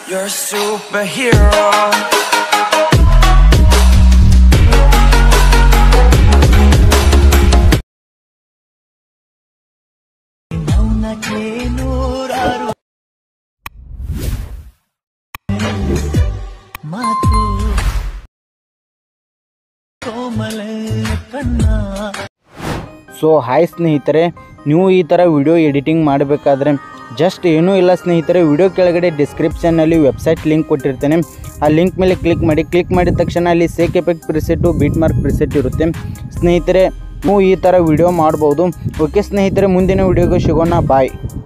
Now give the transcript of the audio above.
You're a superhero. ಮೌನಕ್ಕೆ ನೂರಾರು ಮಾತು ಕೋಮಲ ಕಣ್ಣ ಸೊ ಹಾಯ್ ಸ್ನೇಹಿತರೆ ನೀವು ಈ ಥರ ವಿಡಿಯೋ ಎಡಿಟಿಂಗ್ ಮಾಡಬೇಕಾದ್ರೆ ಜಸ್ಟ್ ಏನೂ ಇಲ್ಲ ಸ್ನೇಹಿತರೆ ವಿಡಿಯೋ ಕೆಳಗಡೆ ಡಿಸ್ಕ್ರಿಪ್ಷನ್ನಲ್ಲಿ ವೆಬ್ಸೈಟ್ ಲಿಂಕ್ ಕೊಟ್ಟಿರ್ತೇನೆ ಆ ಲಿಂಕ್ ಮೇಲೆ ಕ್ಲಿಕ್ ಮಾಡಿ ಕ್ಲಿಕ್ ಮಾಡಿದ ತಕ್ಷಣ ಅಲ್ಲಿ shake effect preset beat mark preset ಇರುತ್ತೆ ಸ್ನೇಹಿತರೆ ನೀವು ಈ ಥರ ವಿಡಿಯೋ ಮಾಡ್ಬೋದು ಓಕೆ ಸ್ನೇಹಿತರೆ ಮುಂದಿನ ವಿಡಿಯೋಗೆ ಸಿಗೋಣ ಬಾಯ್